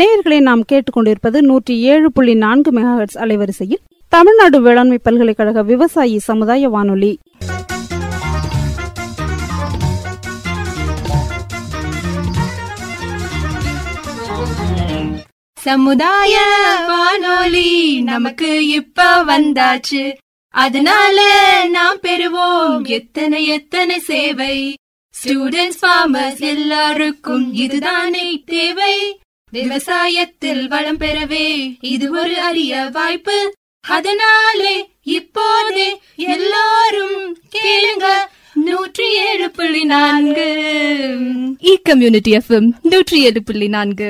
நேயர்களை நாம் கேட்டுக்கொண்டிருப்பது நூற்றி ஏழு புள்ளி நான்கு மெகாஹெட்ஸ் அலைவரிசையில் தமிழ்நாடு வேளாண்மை பல்கலைக்கழக விவசாயி சமுதாய வானொலி சமுதாய வானொலி நமக்கு இப்ப வந்தாச்சு அதனால நாம் பெறுவோம் எத்தனை எத்தனை சேவை ஸ்டூடெண்ட்ஸ் ஃபார்மர்ஸ் எல்லாருக்கும் இதுதானே தேவை விவசாயத்தில் வளம் பெறவே இது ஒரு அரிய வாய்ப்பு அதனாலே இப்போதே எல்லாரும் கேளுங்க நூற்றி ஏழு புள்ளி நான்கு இ கம்யூனிட்டி எஃப்எம் நூற்றி ஏழு புள்ளி நான்கு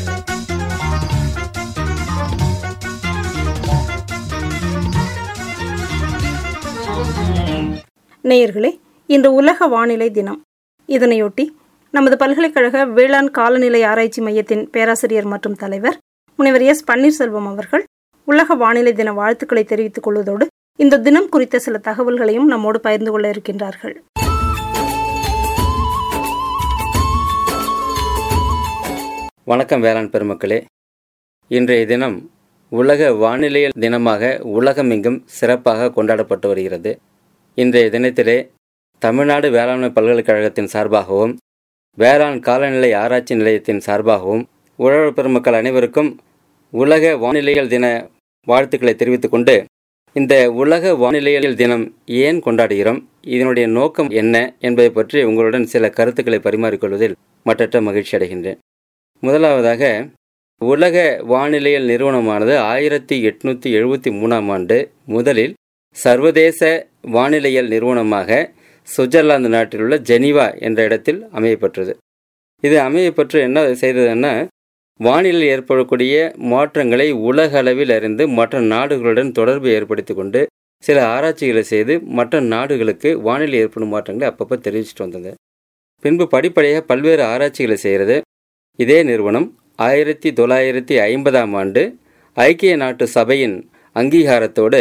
நேயர்களே இன்று உலக வானிலை தினம் இதனையொட்டி நமது பல்கலைக்கழக வேளாண் காலநிலை ஆராய்ச்சி மையத்தின் பேராசிரியர் மற்றும் தலைவர் முனைவர் எஸ் பன்னீர்செல்வம் அவர்கள் உலக வானிலை தின வாழ்த்துக்களை தெரிவித்துக் கொள்வதோடு இந்த தினம் குறித்த சில தகவல்களையும் நம்மோடு பகிர்ந்து கொள்ள இருக்கின்றார்கள் வணக்கம் வேளாண் பெருமக்களே இன்றைய தினம் உலக வானிலையல் தினமாக உலகமெங்கும் சிறப்பாக கொண்டாடப்பட்டு வருகிறது இன்றைய தினத்திலே தமிழ்நாடு வேளாண்மை பல்கலைக்கழகத்தின் சார்பாகவும் வேளாண் காலநிலை ஆராய்ச்சி நிலையத்தின் சார்பாகவும் உழவர் பெருமக்கள் அனைவருக்கும் உலக வானிலையல் தின வாழ்த்துக்களை தெரிவித்துக் கொண்டு இந்த உலக வானிலையல் தினம் ஏன் கொண்டாடுகிறோம் இதனுடைய நோக்கம் என்ன என்பதை பற்றி உங்களுடன் சில கருத்துக்களை பரிமாறிக்கொள்வதில் மற்றற்ற மகிழ்ச்சி அடைகின்றேன் முதலாவதாக உலக வானிலையல் நிறுவனமானது ஆயிரத்தி எட்நூற்றி எழுபத்தி மூணாம் ஆண்டு முதலில் சர்வதேச வானிலையல் நிறுவனமாக சுவிட்சர்லாந்து நாட்டில் உள்ள ஜெனீவா என்ற இடத்தில் அமையப்பெற்றது இது அமையப்பெற்று என்ன செய்ததுன்னா வானிலையில் ஏற்படக்கூடிய மாற்றங்களை உலக அளவில் அறிந்து மற்ற நாடுகளுடன் தொடர்பு ஏற்படுத்தி கொண்டு சில ஆராய்ச்சிகளை செய்து மற்ற நாடுகளுக்கு வானிலை ஏற்படும் மாற்றங்களை அப்பப்போ தெரிவிச்சிட்டு வந்தது பின்பு படிப்படியாக பல்வேறு ஆராய்ச்சிகளை செய்கிறது இதே நிறுவனம் ஆயிரத்தி தொள்ளாயிரத்தி ஐம்பதாம் ஆண்டு ஐக்கிய நாட்டு சபையின் அங்கீகாரத்தோடு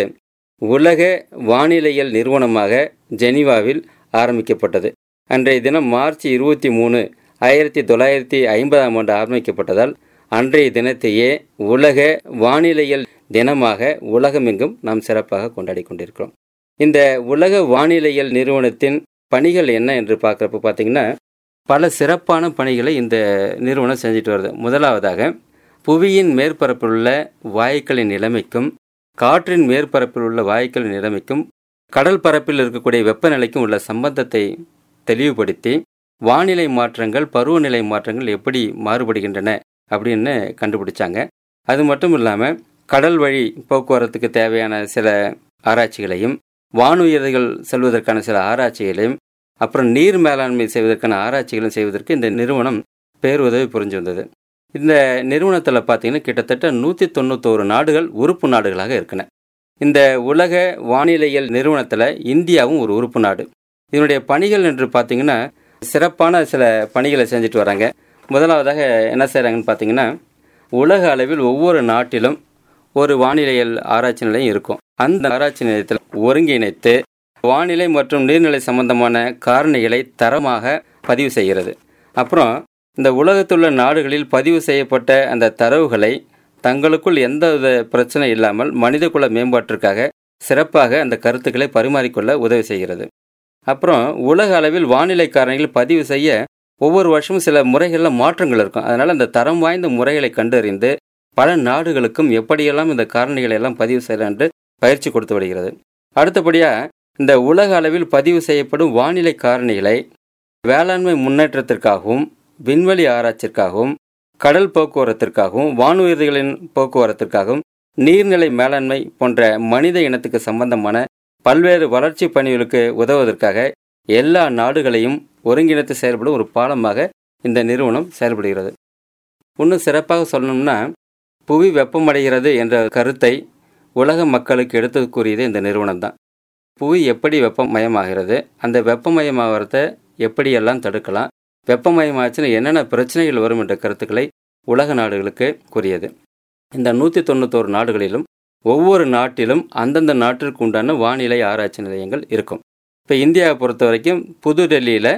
உலக வானிலையல் நிறுவனமாக ஜெனீவாவில் ஆரம்பிக்கப்பட்டது அன்றைய தினம் மார்ச் இருபத்தி மூணு ஆயிரத்தி தொள்ளாயிரத்தி ஐம்பதாம் ஆண்டு ஆரம்பிக்கப்பட்டதால் அன்றைய தினத்தையே உலக வானிலையல் தினமாக உலகமெங்கும் நாம் சிறப்பாக கொண்டாடி கொண்டிருக்கிறோம் இந்த உலக வானிலையல் நிறுவனத்தின் பணிகள் என்ன என்று பார்க்குறப்ப பார்த்தீங்கன்னா பல சிறப்பான பணிகளை இந்த நிறுவனம் செஞ்சுட்டு வருது முதலாவதாக புவியின் மேற்பரப்பில் உள்ள வாயுக்களின் நிலைமைக்கும் காற்றின் மேற்பரப்பில் உள்ள வாயுக்களின் நிலைமைக்கும் கடல் பரப்பில் இருக்கக்கூடிய வெப்பநிலைக்கும் உள்ள சம்பந்தத்தை தெளிவுபடுத்தி வானிலை மாற்றங்கள் பருவநிலை மாற்றங்கள் எப்படி மாறுபடுகின்றன அப்படின்னு கண்டுபிடிச்சாங்க அது மட்டும் இல்லாமல் கடல் வழி போக்குவரத்துக்கு தேவையான சில ஆராய்ச்சிகளையும் வானுயிர்கள் செல்வதற்கான சில ஆராய்ச்சிகளையும் அப்புறம் நீர் மேலாண்மை செய்வதற்கான ஆராய்ச்சிகளும் செய்வதற்கு இந்த நிறுவனம் பேருதவி புரிஞ்சு வந்தது இந்த நிறுவனத்தில் பார்த்தீங்கன்னா கிட்டத்தட்ட நூற்றி தொண்ணூத்தோரு நாடுகள் உறுப்பு நாடுகளாக இருக்கின இந்த உலக வானிலையல் நிறுவனத்தில் இந்தியாவும் ஒரு உறுப்பு நாடு இதனுடைய பணிகள் என்று பார்த்தீங்கன்னா சிறப்பான சில பணிகளை செஞ்சுட்டு வராங்க முதலாவதாக என்ன செய்கிறாங்கன்னு பார்த்தீங்கன்னா உலக அளவில் ஒவ்வொரு நாட்டிலும் ஒரு வானிலையல் ஆராய்ச்சி நிலையம் இருக்கும் அந்த ஆராய்ச்சி நிலையத்தில் ஒருங்கிணைத்து வானிலை மற்றும் நீர்நிலை சம்பந்தமான காரணிகளை தரமாக பதிவு செய்கிறது அப்புறம் இந்த உலகத்துள்ள நாடுகளில் பதிவு செய்யப்பட்ட அந்த தரவுகளை தங்களுக்குள் எந்த வித பிரச்சனை இல்லாமல் மனிதகுல மேம்பாட்டிற்காக சிறப்பாக அந்த கருத்துக்களை பரிமாறிக்கொள்ள உதவி செய்கிறது அப்புறம் உலக அளவில் வானிலை காரணிகள் பதிவு செய்ய ஒவ்வொரு வருஷமும் சில முறைகளில் மாற்றங்கள் இருக்கும் அதனால் அந்த தரம் வாய்ந்த முறைகளை கண்டறிந்து பல நாடுகளுக்கும் எப்படியெல்லாம் இந்த காரணிகளை எல்லாம் பதிவு செய்யலாம் என்று பயிற்சி கொடுத்து வருகிறது அடுத்தபடியாக இந்த உலக அளவில் பதிவு செய்யப்படும் வானிலை காரணிகளை வேளாண்மை முன்னேற்றத்திற்காகவும் விண்வெளி ஆராய்ச்சிற்காகவும் கடல் போக்குவரத்திற்காகவும் வானுயிர்களின் போக்குவரத்திற்காகவும் நீர்நிலை மேலாண்மை போன்ற மனித இனத்துக்கு சம்பந்தமான பல்வேறு வளர்ச்சி பணிகளுக்கு உதவுவதற்காக எல்லா நாடுகளையும் ஒருங்கிணைத்து செயல்படும் ஒரு பாலமாக இந்த நிறுவனம் செயல்படுகிறது இன்னும் சிறப்பாக சொல்லணும்னா புவி வெப்பமடைகிறது என்ற கருத்தை உலக மக்களுக்கு எடுத்து கூறியது இந்த நிறுவனம் தான் புவி எப்படி வெப்பமயமாகிறது அந்த வெப்பமயமாகிறத எப்படியெல்லாம் தடுக்கலாம் வெப்பமயமாச்சுன்னா என்னென்ன பிரச்சனைகள் வரும் என்ற கருத்துக்களை உலக நாடுகளுக்கு கூறியது இந்த நூற்றி தொண்ணூத்தோரு நாடுகளிலும் ஒவ்வொரு நாட்டிலும் அந்தந்த நாட்டிற்கு உண்டான வானிலை ஆராய்ச்சி நிலையங்கள் இருக்கும் இப்போ இந்தியாவை பொறுத்த வரைக்கும் புது டெல்லியில்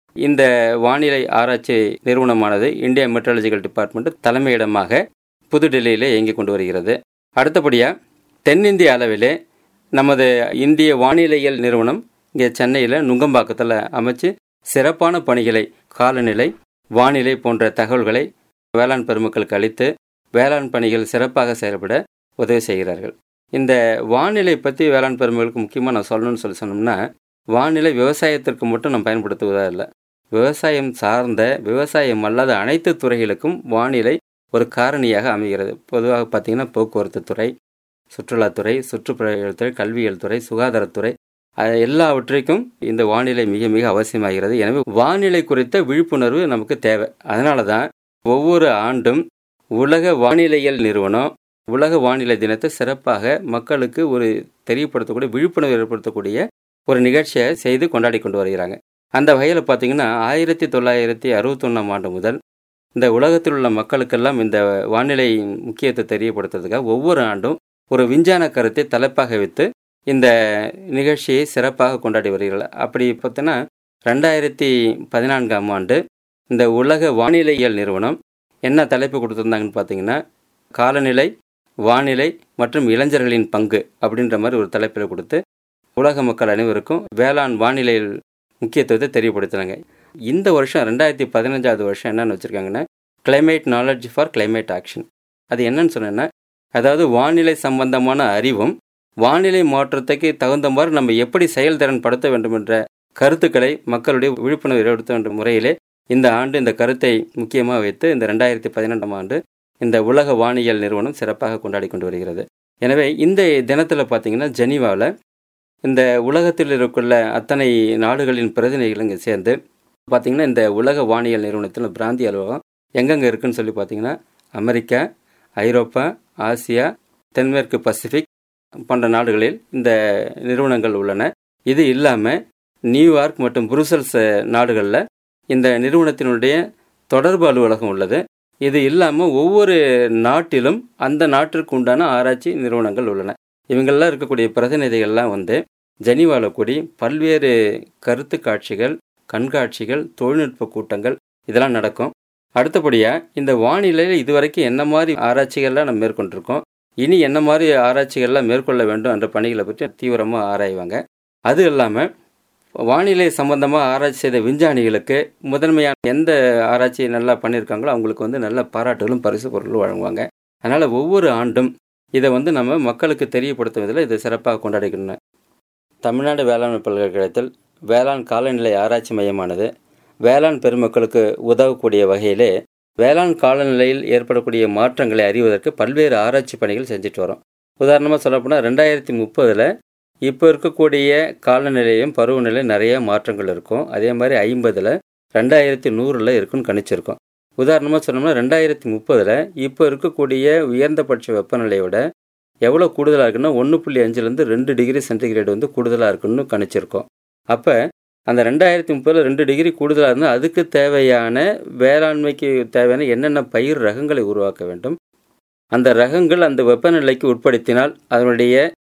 இந்த வானிலை ஆராய்ச்சி நிறுவனமானது இந்தியா மெட்ரலஜிக்கல் டிபார்ட்மெண்ட் தலைமையிடமாக புதுடெல்லியிலே இயங்கி கொண்டு வருகிறது அடுத்தபடியாக தென்னிந்திய அளவிலே நமது இந்திய வானிலையியல் நிறுவனம் இங்கே சென்னையில் நுங்கம்பாக்கத்தில் அமைச்சு சிறப்பான பணிகளை காலநிலை வானிலை போன்ற தகவல்களை வேளாண் பெருமக்களுக்கு அளித்து வேளாண் பணிகள் சிறப்பாக செயல்பட உதவி செய்கிறார்கள் இந்த வானிலை பற்றி வேளாண் பெருமக்களுக்கு முக்கியமாக நான் சொல்லணும்னு சொல்லி சொன்னோம்னா வானிலை விவசாயத்திற்கு மட்டும் நம்ம பயன்படுத்துவதா இல்லை விவசாயம் சார்ந்த விவசாயம் அல்லாத அனைத்து துறைகளுக்கும் வானிலை ஒரு காரணியாக அமைகிறது பொதுவாக பார்த்திங்கன்னா போக்குவரத்து துறை சுற்றுலாத்துறை சுற்றுப்புறவியல் துறை கல்வியியல் துறை சுகாதாரத்துறை அது எல்லாவற்றிற்கும் இந்த வானிலை மிக மிக அவசியமாகிறது எனவே வானிலை குறித்த விழிப்புணர்வு நமக்கு தேவை அதனால தான் ஒவ்வொரு ஆண்டும் உலக வானிலையியல் நிறுவனம் உலக வானிலை தினத்தை சிறப்பாக மக்களுக்கு ஒரு தெரியப்படுத்தக்கூடிய விழிப்புணர்வு ஏற்படுத்தக்கூடிய ஒரு நிகழ்ச்சியை செய்து கொண்டாடி கொண்டு வருகிறாங்க அந்த வகையில் பார்த்தீங்கன்னா ஆயிரத்தி தொள்ளாயிரத்தி அறுபத்தொன்னாம் ஆண்டு முதல் இந்த உலகத்தில் உள்ள மக்களுக்கெல்லாம் இந்த வானிலை முக்கியத்தை தெரியப்படுத்துறதுக்காக ஒவ்வொரு ஆண்டும் ஒரு விஞ்ஞான கருத்தை தலைப்பாக வைத்து இந்த நிகழ்ச்சியை சிறப்பாக கொண்டாடி வருகிறார்கள் அப்படி பார்த்தீங்கன்னா ரெண்டாயிரத்தி பதினான்காம் ஆண்டு இந்த உலக வானிலையியல் நிறுவனம் என்ன தலைப்பு கொடுத்துருந்தாங்கன்னு பார்த்தீங்கன்னா காலநிலை வானிலை மற்றும் இளைஞர்களின் பங்கு அப்படின்ற மாதிரி ஒரு தலைப்பில் கொடுத்து உலக மக்கள் அனைவருக்கும் வேளாண் வானிலையில் முக்கியத்துவத்தை தெரியப்படுத்துனாங்க இந்த வருஷம் ரெண்டாயிரத்தி பதினஞ்சாவது வருஷம் என்னென்னு வச்சுருக்காங்கன்னா climate knowledge for climate action அது என்னன்னு சொன்னேன்னா அதாவது வானிலை சம்பந்தமான அறிவும் வானிலை மாற்றத்துக்கு தகுந்த மாதிரி நம்ம எப்படி செயல்திறன் படுத்த வேண்டும் என்ற கருத்துக்களை மக்களுடைய விழிப்புணர்வு ஏற்படுத்த வேண்டும் முறையிலே இந்த ஆண்டு இந்த கருத்தை முக்கியமாக வைத்து இந்த ரெண்டாயிரத்தி பதினெண்டாம் ஆண்டு இந்த உலக வானியல் நிறுவனம் சிறப்பாக கொண்டாடி கொண்டு வருகிறது எனவே இந்த தினத்தில் பார்த்தீங்கன்னா ஜெனீவாவில் இந்த உலகத்தில் இருக்குள்ள அத்தனை நாடுகளின் பிரதிநிதிகள் இங்கே சேர்ந்து பார்த்திங்கன்னா இந்த உலக வானியல் நிறுவனத்தில் பிராந்திய அலுவலகம் எங்கெங்கே இருக்குன்னு சொல்லி பார்த்தீங்கன்னா அமெரிக்கா ஐரோப்பா ஆசியா தென்மேற்கு பசிபிக் போன்ற நாடுகளில் இந்த நிறுவனங்கள் உள்ளன இது இல்லாமல் நியூயார்க் மற்றும் புருசல்ஸ் நாடுகளில் இந்த நிறுவனத்தினுடைய தொடர்பு அலுவலகம் உள்ளது இது இல்லாமல் ஒவ்வொரு நாட்டிலும் அந்த நாட்டிற்கு உண்டான ஆராய்ச்சி நிறுவனங்கள் உள்ளன இவங்கெல்லாம் இருக்கக்கூடிய பிரதிநிதிகள்லாம் வந்து ஜெனீவாவில் கூடி பல்வேறு கருத்து காட்சிகள் கண்காட்சிகள் தொழில்நுட்ப கூட்டங்கள் இதெல்லாம் நடக்கும் அடுத்தபடியாக இந்த வானிலையில் இதுவரைக்கும் என்ன மாதிரி ஆராய்ச்சிகள்லாம் நம்ம மேற்கொண்டிருக்கோம் இனி என்ன மாதிரி ஆராய்ச்சிகள்லாம் மேற்கொள்ள வேண்டும் என்ற பணிகளை பற்றி தீவிரமாக ஆராய்வாங்க அது இல்லாமல் வானிலை சம்பந்தமாக ஆராய்ச்சி செய்த விஞ்ஞானிகளுக்கு முதன்மையான எந்த ஆராய்ச்சி நல்லா பண்ணியிருக்காங்களோ அவங்களுக்கு வந்து நல்ல பாராட்டுகளும் பரிசு பொருளும் வழங்குவாங்க அதனால் ஒவ்வொரு ஆண்டும் இதை வந்து நம்ம மக்களுக்கு தெரியப்படுத்துவதில் இதை சிறப்பாக கொண்டாடிக்கணும் தமிழ்நாடு வேளாண்மை பல்கலைக்கழகத்தில் வேளாண் காலநிலை ஆராய்ச்சி மையமானது வேளாண் பெருமக்களுக்கு உதவக்கூடிய வகையிலே வேளாண் காலநிலையில் ஏற்படக்கூடிய மாற்றங்களை அறிவதற்கு பல்வேறு ஆராய்ச்சி பணிகள் செஞ்சுட்டு வரோம் உதாரணமாக சொல்லப்போனால் ரெண்டாயிரத்தி முப்பதில் இப்போ இருக்கக்கூடிய காலநிலையும் பருவநிலை நிறைய மாற்றங்கள் இருக்கும் அதே மாதிரி ஐம்பதில் ரெண்டாயிரத்தி நூறில் இருக்குன்னு கணிச்சிருக்கோம் உதாரணமாக சொன்னோம்னா ரெண்டாயிரத்தி முப்பதில் இப்போ இருக்கக்கூடிய உயர்ந்தபட்ச வெப்பநிலையோட எவ்வளோ கூடுதலாக இருக்குன்னா ஒன்று புள்ளி அஞ்சுலேருந்து ரெண்டு டிகிரி சென்டிகிரேட் வந்து கூடுதலாக இருக்குன்னு கணிச்சிருக்கோம் அப்போ அந்த ரெண்டாயிரத்தி முப்பதில் ரெண்டு டிகிரி கூடுதலாக இருந்தால் அதுக்கு தேவையான வேளாண்மைக்கு தேவையான என்னென்ன பயிர் ரகங்களை உருவாக்க வேண்டும் அந்த ரகங்கள் அந்த வெப்பநிலைக்கு உட்படுத்தினால் அதனுடைய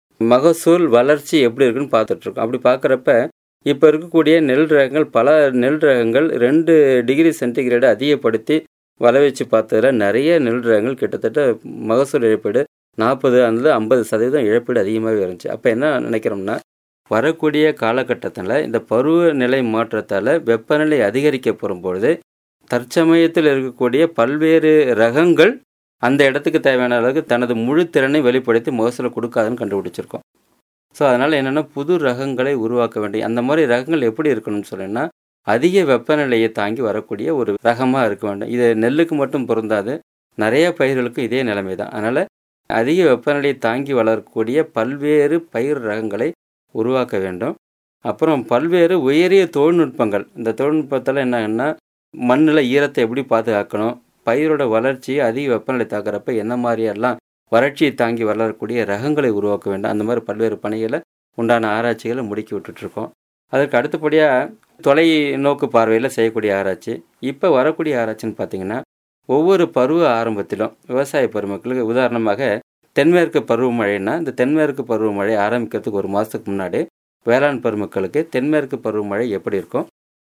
மகசூல் வளர்ச்சி எப்படி இருக்குன்னு பார்த்துட்ருக்கோம் அப்படி பார்க்குறப்ப இப்போ இருக்கக்கூடிய நெல் ரகங்கள் பல நெல் ரகங்கள் ரெண்டு டிகிரி சென்டிகிரேடை அதிகப்படுத்தி வளவச்சு பார்த்ததில் நிறைய நெல் ரகங்கள் கிட்டத்தட்ட மகசூல் இழப்பீடு நாற்பது அந்த ஐம்பது சதவீதம் இழப்பீடு அதிகமாகவே இருந்துச்சு அப்போ என்ன நினைக்கிறோம்னா வரக்கூடிய காலகட்டத்தில் இந்த பருவநிலை மாற்றத்தால் வெப்பநிலை அதிகரிக்க போகும்பொழுது தற்சமயத்தில் இருக்கக்கூடிய பல்வேறு ரகங்கள் அந்த இடத்துக்கு தேவையான அளவுக்கு தனது முழு திறனை வெளிப்படுத்தி மகசூலை கொடுக்காதுன்னு கண்டுபிடிச்சிருக்கோம் ஸோ அதனால் என்னென்னா புது ரகங்களை உருவாக்க வேண்டிய அந்த மாதிரி ரகங்கள் எப்படி இருக்கணும்னு சொன்னீங்கன்னா அதிக வெப்பநிலையை தாங்கி வரக்கூடிய ஒரு ரகமாக இருக்க வேண்டும் இது நெல்லுக்கு மட்டும் பொருந்தாது நிறைய பயிர்களுக்கு இதே நிலைமை தான் அதனால் அதிக வெப்பநிலையை தாங்கி வளரக்கூடிய பல்வேறு பயிர் ரகங்களை உருவாக்க வேண்டும் அப்புறம் பல்வேறு உயரிய தொழில்நுட்பங்கள் இந்த தொழில்நுட்பத்தில் என்னன்னா மண்ணில் ஈரத்தை எப்படி பாதுகாக்கணும் பயிரோட வளர்ச்சி அதிக வெப்பநிலை தாக்குறப்ப என்ன மாதிரியெல்லாம் வறட்சியை தாங்கி வளரக்கூடிய ரகங்களை உருவாக்க வேண்டும் அந்த மாதிரி பல்வேறு பணிகளை உண்டான ஆராய்ச்சிகளை முடுக்கி விட்டுட்ருக்கோம் அதற்கு அடுத்தபடியாக தொலை நோக்கு பார்வையில் செய்யக்கூடிய ஆராய்ச்சி இப்போ வரக்கூடிய ஆராய்ச்சின்னு பார்த்தீங்கன்னா ஒவ்வொரு பருவ ஆரம்பத்திலும் விவசாய பெருமக்களுக்கு உதாரணமாக தென்மேற்கு பருவமழைன்னா இந்த தென்மேற்கு பருவமழை ஆரம்பிக்கிறதுக்கு ஒரு மாதத்துக்கு முன்னாடி வேளாண் பெருமக்களுக்கு தென்மேற்கு பருவமழை எப்படி இருக்கும்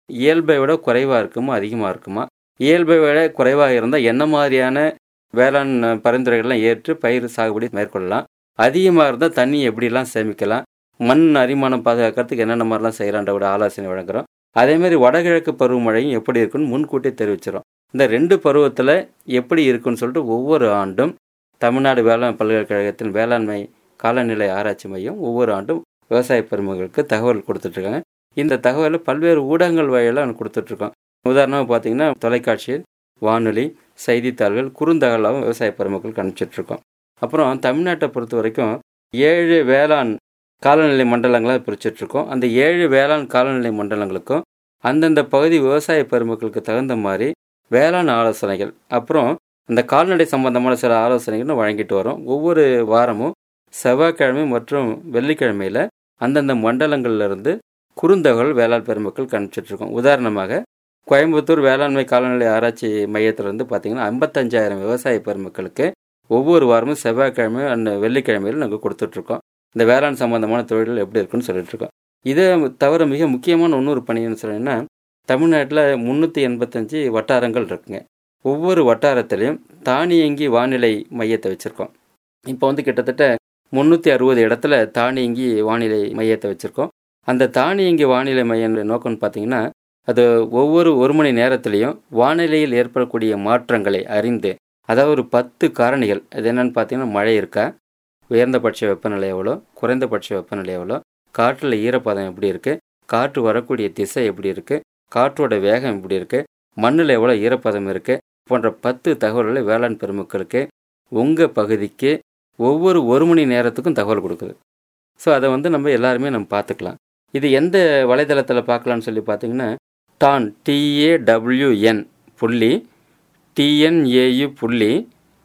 இயல்பை விட குறைவாக இருக்குமா அதிகமாக இருக்குமா இயல்பை விட குறைவாக இருந்தால் என்ன மாதிரியான வேளாண் பரிந்துரைகள்லாம் ஏற்று பயிர் சாகுபடி மேற்கொள்ளலாம் அதிகமாக இருந்தால் தண்ணி எப்படிலாம் சேமிக்கலாம் மண் அரிமானம் பாதுகாக்கிறதுக்கு என்னென்ன மாதிரிலாம் செய்யலான்ற ஒரு ஆலோசனை வழங்குறோம் அதேமாதிரி வடகிழக்கு பருவமழையும் எப்படி இருக்குன்னு முன்கூட்டியே தெரிவிச்சிடும் இந்த ரெண்டு பருவத்தில் எப்படி இருக்குன்னு சொல்லிட்டு ஒவ்வொரு ஆண்டும் தமிழ்நாடு வேளாண் பல்கலைக்கழகத்தின் வேளாண்மை காலநிலை ஆராய்ச்சி மையம் ஒவ்வொரு ஆண்டும் விவசாய பெருமகளுக்கு தகவல் கொடுத்துட்ருக்காங்க இந்த தகவலை பல்வேறு ஊடகங்கள் வழியில் கொடுத்துட்ருக்கோம் உதாரணமாக பார்த்தீங்கன்னா தொலைக்காட்சியில் வானொலி செய்தித்தாள்கள் குறுந்தகவலாகவும் விவசாய பெருமக்களுக்கு அனுப்பிச்சிட்ருக்கோம் அப்புறம் தமிழ்நாட்டை பொறுத்த வரைக்கும் ஏழு வேளாண் காலநிலை மண்டலங்களாக பிரிச்சிட்ருக்கோம் அந்த ஏழு வேளாண் காலநிலை மண்டலங்களுக்கும் அந்தந்த பகுதி விவசாய பெருமக்களுக்கு தகுந்த மாதிரி வேளாண் ஆலோசனைகள் அப்புறம் அந்த கால்நடை சம்பந்தமான சில ஆலோசனைகளும் வழங்கிட்டு வரோம் ஒவ்வொரு வாரமும் செவ்வாய்க்கிழமை மற்றும் வெள்ளிக்கிழமையில் அந்தந்த மண்டலங்கள்லேருந்து குறுந்தகவல் வேளாண் பெருமக்கள் அனுப்பிச்சிட்ருக்கோம் உதாரணமாக கோயம்புத்தூர் வேளாண்மை காலநிலை ஆராய்ச்சி மையத்திலிருந்து பார்த்தீங்கன்னா ஐம்பத்தஞ்சாயிரம் விவசாய பெருமக்களுக்கு ஒவ்வொரு வாரமும் செவ்வாய்க்கிழமை அண்ட் வெள்ளிக்கிழமையில் நாங்கள் கொடுத்துட்ருக்கோம் இந்த வேளாண் சம்பந்தமான தொழில்கள் எப்படி இருக்குன்னு சொல்லிட்டுருக்கோம் இதை தவிர மிக முக்கியமான இன்னொரு பணின்னு சொன்னீங்கன்னா தமிழ்நாட்டில் முந்நூற்றி எண்பத்தஞ்சு வட்டாரங்கள் இருக்குங்க ஒவ்வொரு வட்டாரத்திலையும் தானியங்கி வானிலை மையத்தை வச்சுருக்கோம் இப்போ வந்து கிட்டத்தட்ட முந்நூற்றி அறுபது இடத்துல தானியங்கி வானிலை மையத்தை வச்சுருக்கோம் அந்த தானியங்கி வானிலை மையம் நோக்கம்னு பார்த்தீங்கன்னா அது ஒவ்வொரு ஒரு மணி நேரத்திலையும் வானிலையில் ஏற்படக்கூடிய மாற்றங்களை அறிந்து அதாவது ஒரு பத்து காரணிகள் அது என்னென்னு பார்த்தீங்கன்னா மழை இருக்கா உயர்ந்தபட்ச வெப்பநிலை எவ்வளோ குறைந்தபட்ச வெப்பநிலை எவ்வளோ காற்றில் ஈரப்பதம் எப்படி இருக்குது காற்று வரக்கூடிய திசை எப்படி இருக்குது காற்றோட வேகம் எப்படி இருக்குது மண்ணில் எவ்வளோ ஈரப்பதம் இருக்குது போன்ற பத்து தகவல்களை வேளாண் பெருமக்களுக்கு உங்கள் பகுதிக்கு ஒவ்வொரு ஒரு மணி நேரத்துக்கும் தகவல் கொடுக்குது ஸோ அதை வந்து நம்ம எல்லாருமே நம்ம பார்த்துக்கலாம் இது எந்த வலைதளத்தில் பார்க்கலான்னு சொல்லி பார்த்தீங்கன்னா டான் டிஏடபிள்யூஎன் புள்ளி டிஎன்ஏயு புள்ளி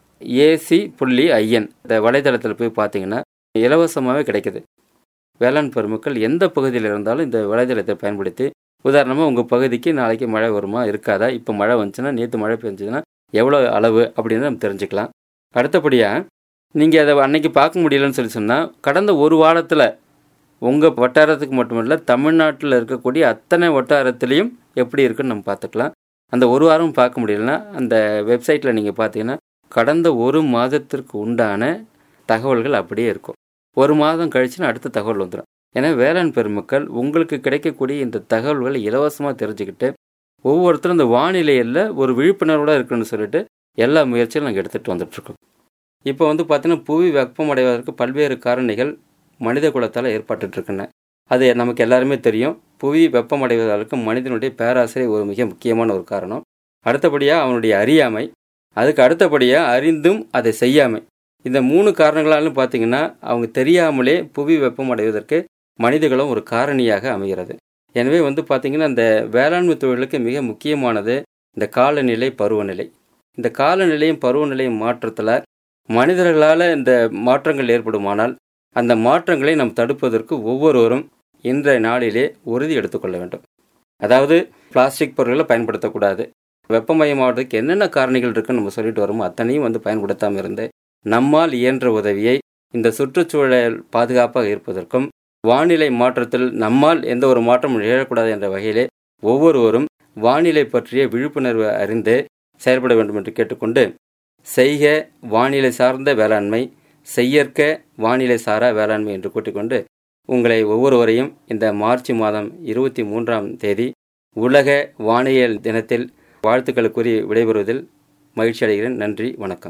ஏசி புள்ளி ஐஎன் இந்த வலைதளத்தில் போய் பார்த்தீங்கன்னா இலவசமாகவே கிடைக்குது வேளாண் பெருமக்கள் எந்த பகுதியில் இருந்தாலும் இந்த வலைதளத்தை பயன்படுத்தி உதாரணமாக உங்கள் பகுதிக்கு நாளைக்கு மழை வருமா இருக்காதா இப்போ மழை வந்துச்சுன்னா நேற்று மழை பெஞ்சதுன்னா எவ்வளோ அளவு அப்படின்னு நம்ம தெரிஞ்சுக்கலாம் அடுத்தபடியாக நீங்கள் அதை அன்னைக்கு பார்க்க முடியலன்னு சொல்லி சொன்னால் கடந்த ஒரு வாரத்தில் உங்கள் வட்டாரத்துக்கு மட்டுமில்ல தமிழ்நாட்டில் இருக்கக்கூடிய அத்தனை வட்டாரத்துலேயும் எப்படி இருக்குன்னு நம்ம பார்த்துக்கலாம் அந்த ஒரு வாரம் பார்க்க முடியலன்னா அந்த வெப்சைட்டில் நீங்கள் பார்த்தீங்கன்னா கடந்த ஒரு மாதத்திற்கு உண்டான தகவல்கள் அப்படியே இருக்கும் ஒரு மாதம் கழிச்சுன்னா அடுத்த தகவல் வந்துடும் ஏன்னா வேளாண் பெருமக்கள் உங்களுக்கு கிடைக்கக்கூடிய இந்த தகவல்களை இலவசமாக தெரிஞ்சுக்கிட்டு ஒவ்வொருத்தரும் இந்த வானிலையில் ஒரு விழிப்புணர்வோடு இருக்குன்னு சொல்லிட்டு எல்லா முயற்சியும் நாங்கள் எடுத்துகிட்டு வந்துட்டுருக்கோம் இப்போ வந்து பார்த்தீங்கன்னா புவி வெப்பமடைவதற்கு பல்வேறு காரணிகள் மனித குலத்தால் ஏற்பட்டுருக்குன்னு அது நமக்கு எல்லாருமே தெரியும் புவி வெப்பமடைவதற்கு மனிதனுடைய பேராசிரியர் ஒரு மிக முக்கியமான ஒரு காரணம் அடுத்தபடியாக அவனுடைய அறியாமை அதுக்கு அடுத்தபடியாக அறிந்தும் அதை செய்யாமை இந்த மூணு காரணங்களாலும் பார்த்தீங்கன்னா அவங்க தெரியாமலே புவி வெப்பமடைவதற்கு மனிதர்களும் ஒரு காரணியாக அமைகிறது எனவே வந்து பார்த்திங்கன்னா இந்த வேளாண்மை தொழிலுக்கு மிக முக்கியமானது இந்த காலநிலை பருவநிலை இந்த காலநிலையும் பருவநிலையும் மாற்றத்தில் மனிதர்களால் இந்த மாற்றங்கள் ஏற்படுமானால் அந்த மாற்றங்களை நாம் தடுப்பதற்கு ஒவ்வொருவரும் இன்றைய நாளிலே உறுதி எடுத்துக்கொள்ள வேண்டும் அதாவது பிளாஸ்டிக் பொருட்களை பயன்படுத்தக்கூடாது வெப்பமயமாவதற்கு என்னென்ன காரணிகள் இருக்குன்னு நம்ம சொல்லிட்டு வரோமோ அத்தனையும் வந்து பயன்படுத்தாமல் இருந்து நம்மால் இயன்ற உதவியை இந்த சுற்றுச்சூழல் பாதுகாப்பாக இருப்பதற்கும் வானிலை மாற்றத்தில் நம்மால் எந்த ஒரு மாற்றமும் நிகழக்கூடாது என்ற வகையிலே ஒவ்வொருவரும் வானிலை பற்றிய விழிப்புணர்வு அறிந்து செயல்பட வேண்டும் என்று கேட்டுக்கொண்டு செய்க வானிலை சார்ந்த வேளாண்மை செய்யற்க வானிலை சாரா வேளாண்மை என்று கூட்டிக்கொண்டு உங்களை ஒவ்வொருவரையும் இந்த மார்ச் மாதம் இருபத்தி மூன்றாம் தேதி உலக வானியல் தினத்தில் வாழ்த்துக்கள் கூறி விடைபெறுவதில் மகிழ்ச்சி அடைகிறேன் நன்றி வணக்கம்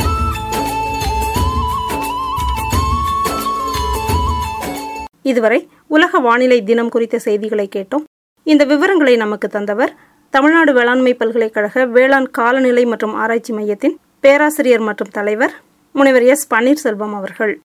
இதுவரை உலக வானிலை தினம் குறித்த செய்திகளை கேட்டோம் இந்த விவரங்களை நமக்கு தந்தவர் தமிழ்நாடு வேளாண்மை பல்கலைக்கழக வேளாண் காலநிலை மற்றும் ஆராய்ச்சி மையத்தின் பேராசிரியர் மற்றும் தலைவர் முனைவர் எஸ் பன்னீர்செல்வம் அவர்கள்